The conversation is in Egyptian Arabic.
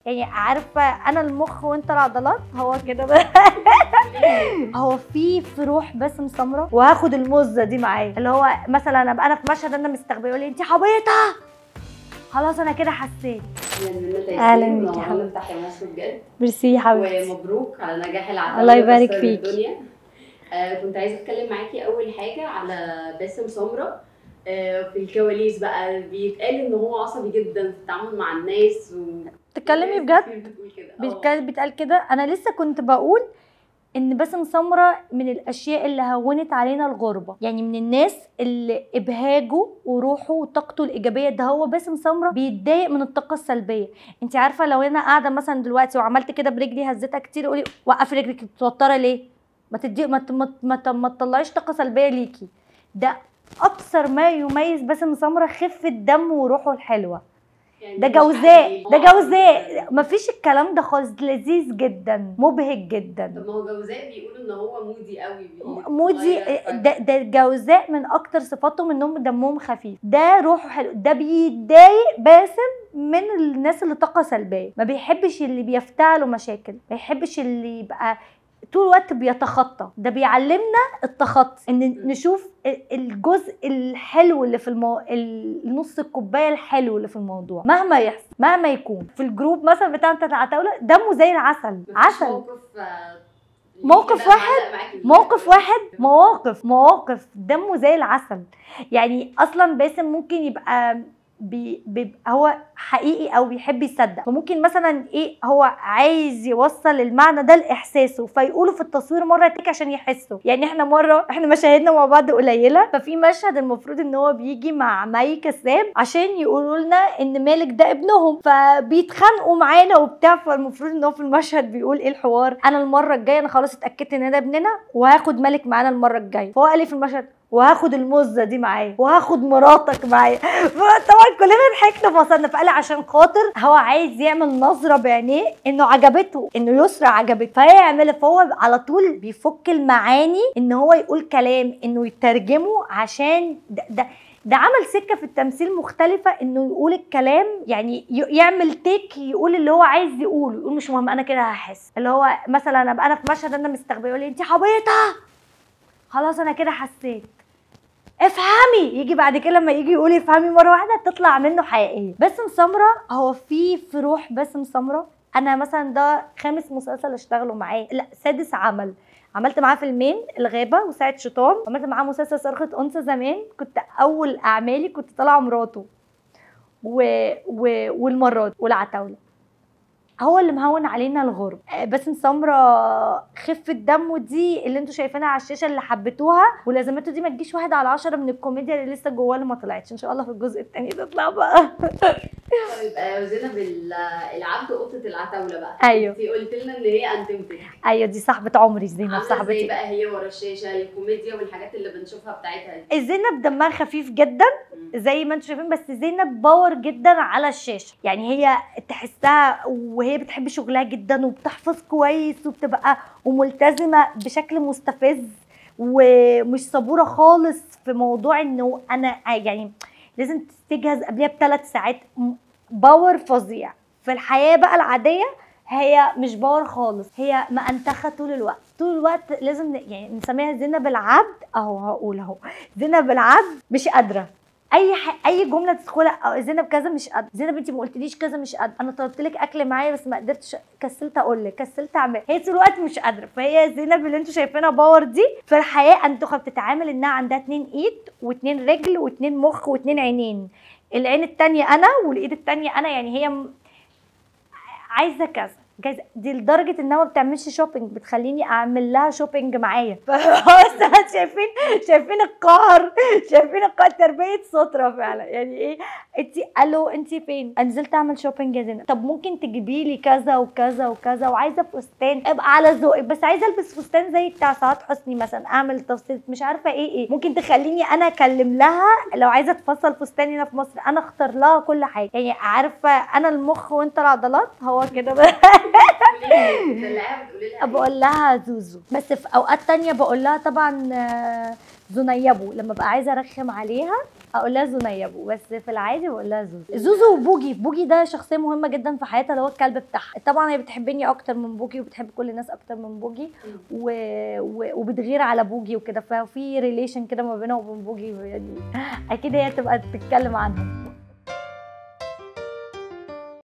يعني عارفه انا المخ وانت العضلات هو كده بقى. هو في في روح باسم سمره وهاخد المزه دي معايا اللي هو مثلا ابقى انا في مشهد انا مستخبيه يقول لي انت عبيطه خلاص انا كده حسيت أهلاً بيكي يا حبيبتي. نفتح يا مصر بجد ميرسي يا حبيبتي ومبروك على نجاح العمل الله يبارك فيك. الدنيا آه كنت عايزه اتكلم معاكي اول حاجه على باسم سمره آه في الكواليس بقى بيتقال ان هو عصبي جدا في التعامل مع الناس و بتتكلمي ناس بجد كتير بتقول كده آه. بيتكلم بيتقال كده انا لسه كنت بقول ان باسم سمره من الاشياء اللي هونت علينا الغربه يعني من الناس اللي ابهاجه وروحه وطاقته الايجابيه ده هو باسم سمره بيتضايق من الطاقه السلبيه انت عارفه لو انا قاعده مثلا دلوقتي وعملت كده برجلي هزتها كتير قولي وقفي رجلك متوتره ليه ما تدي ما ت- ما ت- ما, ت- ما تطلعيش طاقه سلبيه ليكي ده اكثر ما يميز باسم سمره خفه دم وروحه الحلوه يعني ده مش جوزاء حقيقي. ده آه. جوزاء مفيش الكلام ده خالص لذيذ جدا مبهج جدا طب ما هو جوزاء بيقولوا ان هو مودي قوي بي- مودي بيتغير فجأة. ده ده الجوزاء من اكتر صفاتهم انهم دمهم خفيف ده روحه حلو ده بيتضايق باسم من الناس اللي طاقه سلبيه ما بيحبش اللي بيفتعلوا مشاكل ما يحبش اللي يبقى طول الوقت بيتخطى ده بيعلمنا التخطي ان نشوف ال- الجزء الحلو اللي في المو... ال- نص الكوبايه الحلو اللي في الموضوع مهما يحصل مهما يكون في الجروب مثلا بتاع بتاعت العتاوله دمه زي العسل مفيش عسل موقف آه، موقف كده واحد- معلق معاكي بيه. موقف واحد مواقف مواقف دمه زي العسل يعني اصلا باسم ممكن يبقى بي بيبقى هو حقيقي او بيحب يصدق فممكن مثلا ايه هو عايز يوصل المعنى ده لاحساسه فيقوله في التصوير مره تيك عشان يحسه يعني احنا مره احنا مشاهدنا مع بعض قليله ففي مشهد المفروض ان هو بيجي مع مي كساب عشان يقولوا لنا ان مالك ده ابنهم فبيتخانقوا معانا وبتاع فالمفروض ان هو في المشهد بيقول ايه الحوار انا المره الجايه انا خلاص اتاكدت ان ده ابننا وهاخد مالك معانا المره الجايه فهو قال لي في المشهد وهاخد المزه دي معايا وهاخد مراتك معايا طبعا كلنا ضحكنا فصلنا فقال لي عشان خاطر هو عايز يعمل نظره بعينيه انه عجبته انه يسرى عجبته فهيعملها فهو على طول بيفك المعاني ان هو يقول كلام انه يترجمه عشان ده, ده ده عمل سكه في التمثيل مختلفه انه يقول الكلام يعني ي- يعمل تيك يقول اللي هو عايز يقوله يقول مش مهم انا كده هحس اللي هو مثلا ابقى انا في مشهد انا مستخبيه يقول لي انت عبيطه خلاص انا كده حسيت افهمي يجي بعد كده لما يجي يقول افهمي مره واحده تطلع منه حقيقيه باسم سمره هو في في روح باسم سمره انا مثلا ده خامس مسلسل اشتغله معاه لا سادس عمل عملت معاه فيلمين الغابه وساعة شيطان عملت معاه مسلسل صرخة انثى زمان كنت اول اعمالي كنت طالعه مراته و... و... والمرات والعتاوله هو اللي مهون علينا الغرب آه، باسم سمرة خفة دمه دي اللي انتوا شايفينها على الشاشة اللي حبيتوها ولازمته دي ما تجيش واحد على عشرة من الكوميديا اللي لسه جواه اللي ما طلعتش ان شاء الله في الجزء التاني تطلع بقى طيب آه، زينب ال- العبد قطه العتاوله بقى أيوه. انت قلت لنا ان هي انتمتك ايوه دي صاحبة عمري زينب عامله ازاي صاحبتي بقى هي ورا الشاشه الكوميديا والحاجات اللي بنشوفها بتاعتها دي زينب دمها خفيف جدا مم. زي ما انتم شايفين بس زينب باور جدا على الشاشه يعني هي تحسها وهي بتحب شغلها جدا وبتحفظ كويس وبتبقى وملتزمه بشكل مستفز ومش صبوره خالص في موضوع انه انا يعني لازم تجهز قبلها بثلاث ساعات م- باور فظيع في الحياه بقى العاديه هي مش باور خالص هي مأنتخة طول الوقت طول الوقت لازم ن- يعني نسميها زينب العبد اهو هقول اهو زينب العبد مش قادره اي ح... اي جمله تدخلها أو زينب كذا مش قادره زينب انت ما قلتليش كذا مش قادره انا طلبت لك اكل معايا بس ما قدرتش كسلت اقول لك كسلت اعمل هي طول الوقت مش قادره فهي زينب اللي انتوا شايفينها باور دي في الحياه انتوا بتتعامل انها عندها اتنين ايد واتنين رجل واتنين مخ واتنين عينين العين التانية انا والايد التانية انا يعني هي م- عايزه كذا جايزة دي لدرجة انها ما بتعملش شوبينج بتخليني اعمل لها شوبينج معايا بس شايفين شايفين القهر شايفين القهر تربية سترة فعلا يعني ايه انت الو انت فين أنا نزلت اعمل شوبينج يا زينب طب ممكن تجيبي لي كذا وكذا وكذا وعايزة فستان ابقى على ذوقك بس عايزة البس فستان زي بتاع سعاد حسني مثلا اعمل تفصيل مش عارفة ايه ايه ممكن تخليني انا اكلم لها لو عايزة تفصل فستان هنا في مصر انا اختار لها كل حاجة يعني عارفة انا المخ وانت العضلات هو كده بقى بتدلعيها بتقولي لها إيه؟ بقول لها زوزو بس في اوقات تانية بقول لها طبعا آه، زنيبو لما بقى عايزه ارخم عليها اقول لها زنيبو بس في العادي بقول لها زوزو زوزو وبوجي بوجي ده شخصيه مهمه جدا في حياتها اللي هو الكلب بتاعها طبعا هي بتحبني اكتر من بوجي وبتحب كل الناس اكتر من بوجي و... و... وبتغير على بوجي وكده ففي ريليشن كده ما بينها وبين بوجي يعني اكيد هي تبقى تتكلم عنها